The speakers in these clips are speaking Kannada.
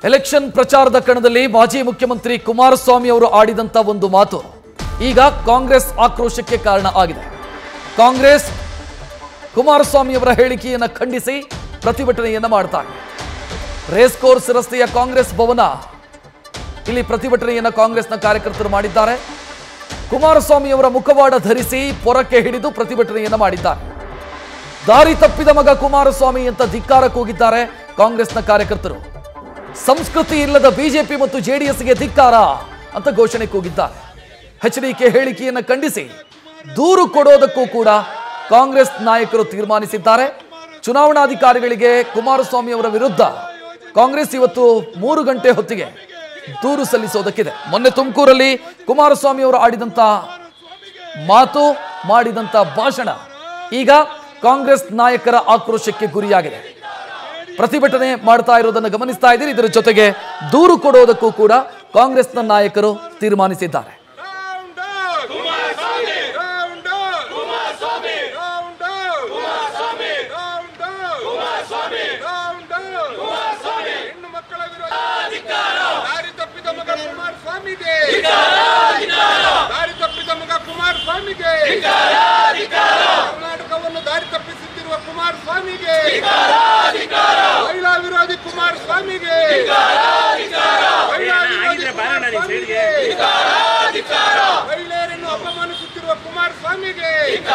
ಎಲೆಕ್ಷನ್ ಪ್ರಚಾರದ ಕಣದಲ್ಲಿ ಮಾಜಿ ಮುಖ್ಯಮಂತ್ರಿ ಕುಮಾರಸ್ವಾಮಿ ಅವರು ಆಡಿದಂತ ಒಂದು ಮಾತು ಈಗ ಕಾಂಗ್ರೆಸ್ ಆಕ್ರೋಶಕ್ಕೆ ಕಾರಣ ಆಗಿದೆ ಕಾಂಗ್ರೆಸ್ ಕುಮಾರಸ್ವಾಮಿ ಅವರ ಹೇಳಿಕೆಯನ್ನು ಖಂಡಿಸಿ ಪ್ರತಿಭಟನೆಯನ್ನ ಮಾಡ್ತಾರೆ ರೇಸ್ ಕೋರ್ಸ್ ರಸ್ತೆಯ ಕಾಂಗ್ರೆಸ್ ಭವನ ಇಲ್ಲಿ ಪ್ರತಿಭಟನೆಯನ್ನ ಕಾಂಗ್ರೆಸ್ನ ಕಾರ್ಯಕರ್ತರು ಮಾಡಿದ್ದಾರೆ ಕುಮಾರಸ್ವಾಮಿ ಅವರ ಮುಖವಾಡ ಧರಿಸಿ ಪೊರಕ್ಕೆ ಹಿಡಿದು ಪ್ರತಿಭಟನೆಯನ್ನ ಮಾಡಿದ್ದಾರೆ ದಾರಿ ತಪ್ಪಿದ ಮಗ ಕುಮಾರಸ್ವಾಮಿ ಅಂತ ಧಿಕ್ಕಾರ ಕೂಗಿದ್ದಾರೆ ಕಾಂಗ್ರೆಸ್ನ ಕಾರ್ಯಕರ್ತರು ಸಂಸ್ಕೃತಿ ಇಲ್ಲದ ಬಿಜೆಪಿ ಮತ್ತು ಜೆಡಿಎಸ್ಗೆ ಧಿಕ್ಕಾರ ಅಂತ ಘೋಷಣೆ ಕೂಗಿದ್ದಾರೆ ಎಚ್ಡಿಕೆ ಹೇಳಿಕೆಯನ್ನು ಖಂಡಿಸಿ ದೂರು ಕೊಡೋದಕ್ಕೂ ಕೂಡ ಕಾಂಗ್ರೆಸ್ ನಾಯಕರು ತೀರ್ಮಾನಿಸಿದ್ದಾರೆ ಚುನಾವಣಾಧಿಕಾರಿಗಳಿಗೆ ಕುಮಾರಸ್ವಾಮಿ ಅವರ ವಿರುದ್ಧ ಕಾಂಗ್ರೆಸ್ ಇವತ್ತು ಮೂರು ಗಂಟೆ ಹೊತ್ತಿಗೆ ದೂರು ಸಲ್ಲಿಸೋದಕ್ಕಿದೆ ಮೊನ್ನೆ ತುಮಕೂರಲ್ಲಿ ಕುಮಾರಸ್ವಾಮಿ ಅವರು ಆಡಿದಂತ ಮಾತು ಮಾಡಿದಂತ ಭಾಷಣ ಈಗ ಕಾಂಗ್ರೆಸ್ ನಾಯಕರ ಆಕ್ರೋಶಕ್ಕೆ ಗುರಿಯಾಗಿದೆ ಪ್ರತಿಭಟನೆ ಮಾಡ್ತಾ ಇರೋದನ್ನು ಗಮನಿಸ್ತಾ ಇದ್ದೀರಿ ಇದರ ಜೊತೆಗೆ ದೂರು ಕೊಡೋದಕ್ಕೂ ಕೂಡ ಕಾಂಗ್ರೆಸ್ನ ನಾಯಕರು ತೀರ್ಮಾನಿಸಿದ್ದಾರೆ Down, down! Kumaraswamy! Down, down! Kumaraswamy! Down, down! Kumaraswamy! Down, down! Kumaraswamy! Down, down! Kumaraswamy! ಹೆಣ್ಣು ಮಕ್ಕಳ ವಿರೋಧ ದಾರಿ ತಪ್ಪಿದ ಮಗ ಕುಮಾರಸ್ವಾಮಿಗೆ ದಾರಿ ತಪ್ಪಿದ ಮಗ ಕುಮಾರಸ್ವಾಮಿಗೆ ಕರ್ನಾಟಕವನ್ನು ದಾರಿ ತಪ್ಪಿಸುತ್ತಿರುವ ಕುಮಾರಸ್ವಾಮಿಗೆ ಮಹಿಳಾ ವಿರೋಧಿ ಕುಮಾರಸ್ವಾಮಿಗೆ ಮಹಿಳಾ ವಿರೋಧಿ ಕುಮಾರಸ್ವಾಮಿಗೆ ಮಹಿಳೆಯರನ್ನು ಅಪಮಾನಿಸುತ್ತಿರುವ ಕುಮಾರಸ್ವಾಮಿಗೆ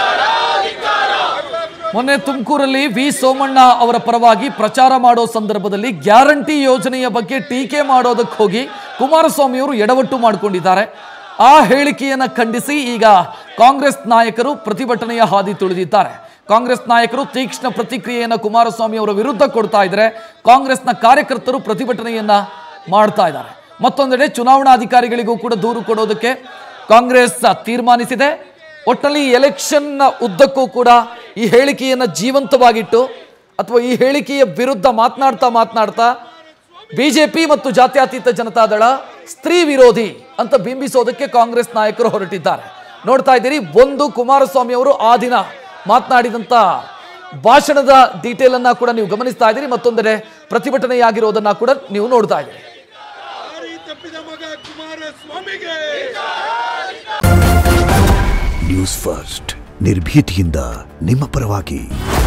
ಮೊನ್ನೆ ತುಮಕೂರಲ್ಲಿ ವಿ ಸೋಮಣ್ಣ ಅವರ ಪರವಾಗಿ ಪ್ರಚಾರ ಮಾಡೋ ಸಂದರ್ಭದಲ್ಲಿ ಗ್ಯಾರಂಟಿ ಯೋಜನೆಯ ಬಗ್ಗೆ ಟೀಕೆ ಮಾಡೋದಕ್ಕೆ ಹೋಗಿ ಕುಮಾರಸ್ವಾಮಿ ಅವರು ಎಡವಟ್ಟು ಮಾಡಿಕೊಂಡಿದ್ದಾರೆ ಆ ಹೇಳಿಕೆಯನ್ನು ಖಂಡಿಸಿ ಈಗ ಕಾಂಗ್ರೆಸ್ ನಾಯಕರು ಪ್ರತಿಭಟನೆಯ ಹಾದಿ ತುಳಿದಿದ್ದಾರೆ ಕಾಂಗ್ರೆಸ್ ನಾಯಕರು ತೀಕ್ಷ್ಣ ಪ್ರತಿಕ್ರಿಯೆಯನ್ನು ಕುಮಾರಸ್ವಾಮಿ ಅವರ ವಿರುದ್ಧ ಕೊಡ್ತಾ ಇದ್ದಾರೆ ಕಾಂಗ್ರೆಸ್ನ ಕಾರ್ಯಕರ್ತರು ಪ್ರತಿಭಟನೆಯನ್ನ ಮಾಡ್ತಾ ಇದ್ದಾರೆ ಮತ್ತೊಂದೆಡೆ ಚುನಾವಣಾಧಿಕಾರಿಗಳಿಗೂ ಕೂಡ ದೂರು ಕೊಡೋದಕ್ಕೆ ಕಾಂಗ್ರೆಸ್ ತೀರ್ಮಾನಿಸಿದೆ ಒಟ್ಟಲ್ಲಿ ಎಲೆಕ್ಷನ್ನ ಉದ್ದಕ್ಕೂ ಕೂಡ ಈ ಹೇಳಿಕೆಯನ್ನು ಜೀವಂತವಾಗಿಟ್ಟು ಅಥವಾ ಈ ಹೇಳಿಕೆಯ ವಿರುದ್ಧ ಮಾತನಾಡ್ತಾ ಮಾತನಾಡ್ತಾ ಬಿಜೆಪಿ ಮತ್ತು ಜಾತ್ಯತೀತ ಜನತಾದಳ ಸ್ತ್ರೀ ವಿರೋಧಿ ಅಂತ ಬಿಂಬಿಸೋದಕ್ಕೆ ಕಾಂಗ್ರೆಸ್ ನಾಯಕರು ಹೊರಟಿದ್ದಾರೆ ನೋಡ್ತಾ ಇದ್ದೀರಿ ಒಂದು ಕುಮಾರಸ್ವಾಮಿ ಅವರು ಆ ದಿನ ಮಾತನಾಡಿದಂಥ ಭಾಷಣದ ಡೀಟೇಲ್ ಅನ್ನ ಕೂಡ ನೀವು ಗಮನಿಸ್ತಾ ಇದ್ದೀರಿ ಮತ್ತೊಂದೆಡೆ ಪ್ರತಿಭಟನೆಯಾಗಿರೋದನ್ನ ಕೂಡ ನೀವು ನೋಡ್ತಾ ಇದ್ದೀರಿ ದಾರಿ ತಪ್ಪಿದ ಮಗ ಕುಮಾರಸ್ವಾಮಿಗೆ ನ್ಯೂಸ್ ಫಸ್ಟ್ ನಿರ್ಭೀತಿಯಿಂದ ನಿಮ್ಮ ಪರವಾಗಿ